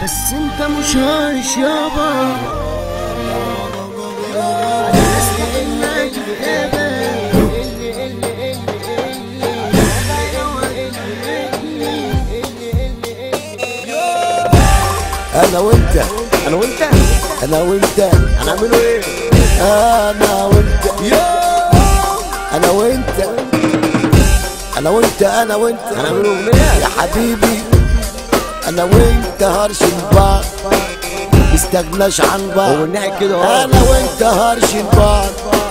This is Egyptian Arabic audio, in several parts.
بس انت مش هايش يابا انا وانت انا وانت انا وانت هنعمله ايه انا وانت انا وانت انا وانت انا وانت هنعمله اغنيه يا حبيبي انا وانت هرشن بعض مستغناش عن بعض هو الناحية كده اهو انا وانت هرشن بعض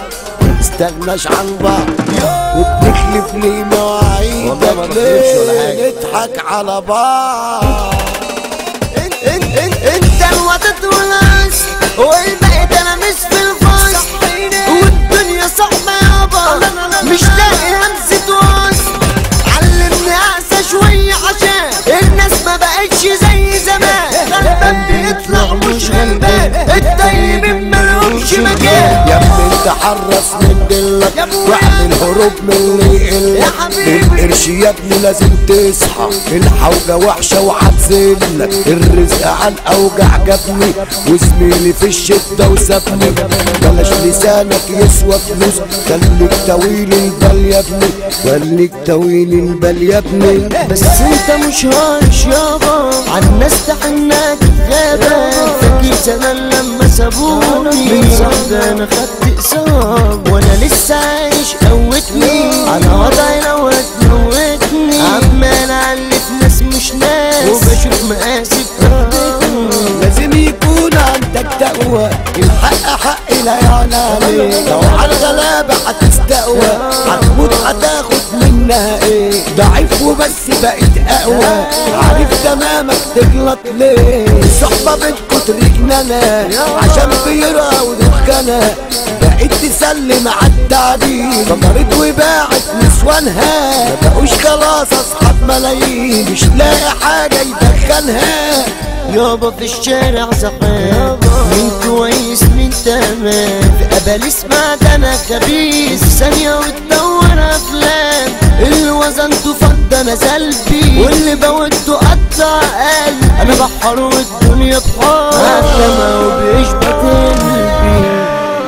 مستغناش عن بعض وبنخلف لي والله ما مواعيدك بخلفش ولا ليه حاجة. نضحك على بعض انت انت انت انت الوطن والعز والبقيت انا مش في الفصل والدنيا صعبة يابا مش لاقي همسة وصل علمني اعسى شوية عشان الناس ما بقتش زي زمان غلبان بيطلع مش غلبان الطيبين ملهمش مكان يا ابني انت حرص من دلك يا ابويا. واعمل هروب من اللي يا يقلك حبيبي. القرش يا ابني لازم تصحى الحوجة وحشة وهتزلك الرزق على الاوجع جابني وزميلي في الشدة وسابني بلاش لسانك يسوى فلوس خليك طويل البال يا ابني خليك طويل البال يا ابني بس انت مش هايش يابا عالناس تحناك غابة فاكر زمان لما سابوني من صعب انا خدت اصاب وانا لسه عايش قوتني انا وضعي لو هتموتني عمال الف ناس مش ناس وبشوف مقاسي بتاخدتني لازم يكون عندك تقوى الحق حق لا يعلى عليه لو على الغلابة هتستقوى هتموت هتاخد منها ايه ضعيف وبس بقيت اقوى عارف تمامك تغلط ليه الصحبة بتكتر جنانا عشان بيرة ودخانة بقيت تسلم على التعبير فمرت وباعت نسوانها ما بقوش خلاص اصحاب ملايين مش لاقي حاجة يدخلها يابا في الشارع زحام مين كويس مين تمام في قباليس معدنة خبيث في ثانية وتدور أفلام اللي وزنته فضة أنا سلبي واللي بودته قطع قلبي أنا بحر والدنيا بحار عتمة وبيشبك قلبي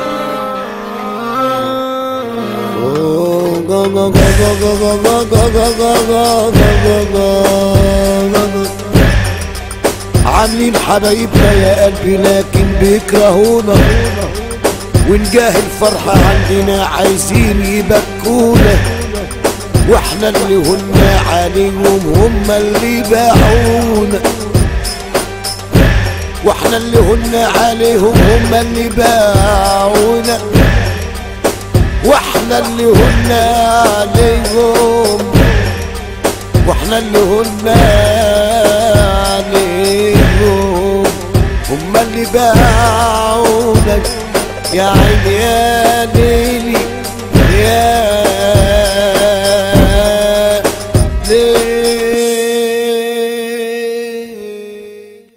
عاملين حبايبنا يا قلبي لكن بيكرهونا ونجاه الفرحة عندنا عايزين يبكونا واحنا اللي هنا عليهم هم اللي باعونا واحنا اللي هنا عليهم هم اللي باعونا واحنا اللي هنا عليهم واحنا اللي هنا عليهم هم اللي باعونا يا عيني